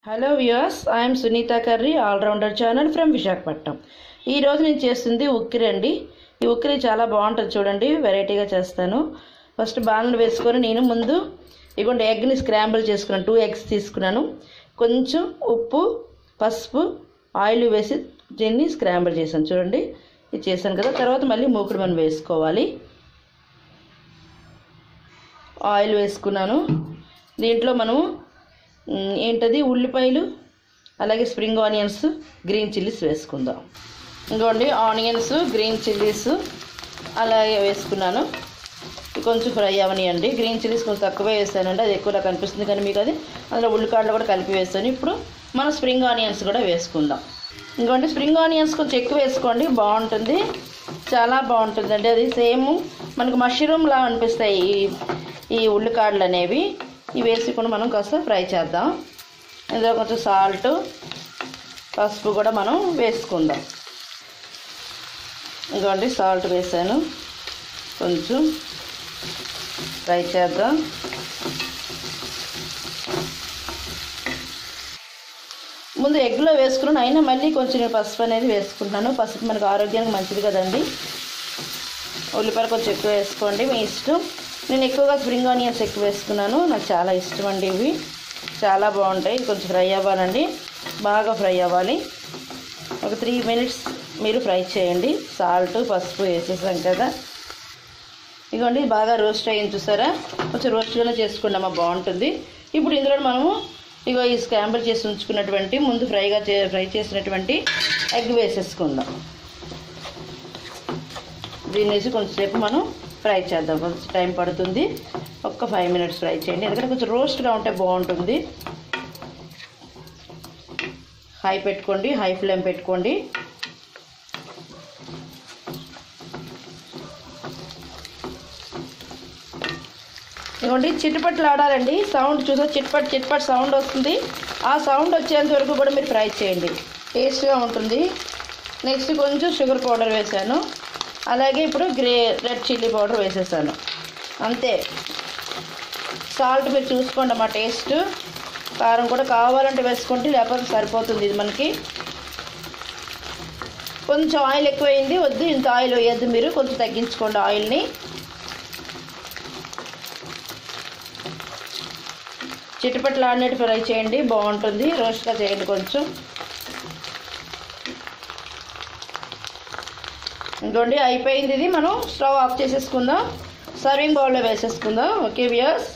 hello viewers I am Sunitha curry allrounder channel from Visakhapatnam ఈరోజు నేను చేస్తుంది ఉక్కిరి అండి ఈ ఉక్కిరి చాలా బాగుంటుంది చూడండి వెరైటీగా చేస్తాను ఫస్ట్ బాణలు వేసుకొని నేను ముందు ఇగోండి ఎగ్ని స్క్రాంబుల్ చేసుకున్నాను టూ ఎగ్స్ తీసుకున్నాను కొంచెం ఉప్పు పసుపు ఆయిల్ వేసి దీన్ని స్క్రాంబుల్ చేశాను చూడండి ఇది చేశాను కదా తర్వాత మళ్ళీ మూకుడు మనం వేసుకోవాలి ఆయిల్ వేసుకున్నాను దీంట్లో మనము మ్, ఏంటది ఉల్లిపాయలు అలాగే స్ప్రింగ్ ఆనియన్స్ గ్రీన్ చిల్లీస్ వేసుకుందాం ఇంకోండి ఆనియన్స్ గ్రీన్ చిల్లీస్ అలాగే వేసుకున్నాను ఇవి కొంచెం ఫ్రై అవనియండి గ్రీన్ చిల్లీస్ కొంచెం తక్కువే వేసానండి అది ఎక్కువలా కనిపిస్తుంది కానీ మీకు అది అందులో ఉల్లికాడలు కూడా కలిపి వేస్తాను ఇప్పుడు మనం స్ప్రింగ్ ఆనియన్స్ కూడా వేసుకుందాం ఇంకోండి స్ప్రింగ్ ఆనియన్స్ కొంచెం ఎక్కువ వేసుకోండి బాగుంటుంది చాలా బాగుంటుందండి అది సేమ్ మనకు మష్రూమ్ లా అనిపిస్తాయి ఈ ఈ ఉల్లికాడలు అనేవి ఇవి వేసుకొని మనం కాస్త ఫ్రై చేద్దాం ఇందులో కొంచెం సాల్ట్ పసుపు కూడా మనం వేసుకుందాం ఇంకోండి సాల్ట్ వేసాను కొంచెం ఫ్రై చేద్దాం ముందు ఎగ్లో వేసుకున్నాను అయినా మళ్ళీ కొంచెం నేను పసుపు అనేది వేసుకుంటున్నాను పసుపు మనకు ఆరోగ్యానికి మంచిది కదండి ఉల్లిపాయలు కొంచెం ఎక్కువ వేసుకోండి మీ ఇష్టం నేను ఎక్కువగా స్ప్రింగ్ ఆనియన్స్ ఎక్కువ వేసుకున్నాను నాకు చాలా ఇష్టం అండి ఇవి చాలా బాగుంటాయి ఇది కొంచెం ఫ్రై అవ్వాలండి బాగా ఫ్రై అవ్వాలి ఒక త్రీ మినిట్స్ మీరు ఫ్రై చేయండి సాల్ట్ పసుపు వేసేసాం కదా ఇదిగోండి బాగా రోస్ట్ అయ్యింది చూసారా కొంచెం రోస్ట్గానే చేసుకున్నామా బాగుంటుంది ఇప్పుడు ఇందులో మనము ఇగో ఈ స్కాంబర్ చేసి ఉంచుకున్నటువంటి ముందు ఫ్రైగా చే ఫ్రై చేసినటువంటి ఎగ్ వేసేసుకుందాం దీన్ని వేసి కొంచెంసేపు మనం ఫ్రై చేద్దాం కొంచెం టైం పడుతుంది ఒక్క ఫైవ్ మినిట్స్ ఫ్రై చేయండి ఎందుకంటే కొంచెం రోస్ట్గా ఉంటే బాగుంటుంది హై పెట్టుకోండి హై ఫ్లేమ్ పెట్టుకోండి ఇదిగోండి చిట్టుపట్లు ఆడాలండి సౌండ్ చూసా చిట్పట్ చిట్పట్ సౌండ్ వస్తుంది ఆ సౌండ్ వచ్చేంత వరకు కూడా మీరు ఫ్రై చేయండి టేస్ట్గా ఉంటుంది నెక్స్ట్ కొంచెం షుగర్ పౌడర్ వేసాను అలాగే ఇప్పుడు గ్రే రెడ్ చిల్లీ పౌడర్ వేసేసాను అంతే సాల్ట్ మీరు చూసుకోండి మా టేస్ట్ కారం కూడా కావాలంటే వేసుకోండి లేకపోతే సరిపోతుంది ఇది మనకి కొంచెం ఆయిల్ ఎక్కువైంది వద్దు ఇంత ఆయిల్ వేయద్దు మీరు కొంచెం తగ్గించుకోండి ఆయిల్ని చిట్టుపట్లు ఆడినట్టు ఫ్రై చేయండి బాగుంటుంది రోస్ట్గా చేయండి కొంచెం ఇంకోండి అయిపోయింది ఇది మనం స్టవ్ ఆఫ్ చేసేసుకుందాం సర్వింగ్ బౌల్లో వేసేసుకుందాం ఓకే వియర్స్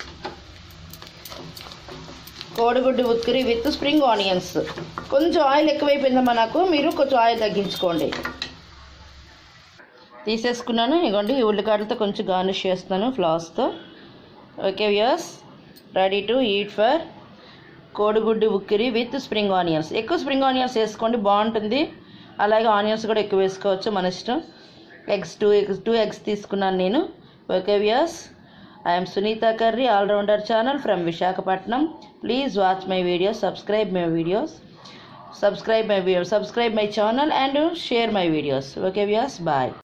కోడిగుడ్డు ఉత్కిరి విత్ స్ప్రింగ్ ఆనియన్స్ కొంచెం ఆయిల్ ఎక్కువైపోయిందమ్మా నాకు మీరు కొంచెం ఆయిల్ తగ్గించుకోండి తీసేసుకున్నాను ఇగోండి ఈ ఉల్లిగడ్డలతో కొంచెం గార్నిష్ చేస్తాను ఫ్లాస్తో okay viewers ready to eat for కోడిగుడ్డు ఉక్కిరి విత్ స్ప్రింగ్ ఆనియన్స్ ఎక్కువ స్ప్రింగ్ ఆనియన్స్ వేసుకోండి బాగుంటుంది అలాగే ఆనియన్స్ కూడా ఎక్కువ వేసుకోవచ్చు మన ఇష్టం eggs two eggs two eggs తీసుకున్నాను నేను okay viewers I am Sunitha curry allrounder channel from Visakhapatnam please watch my videos subscribe my videos subscribe my video subscribe my channel and share my videos okay viewers bye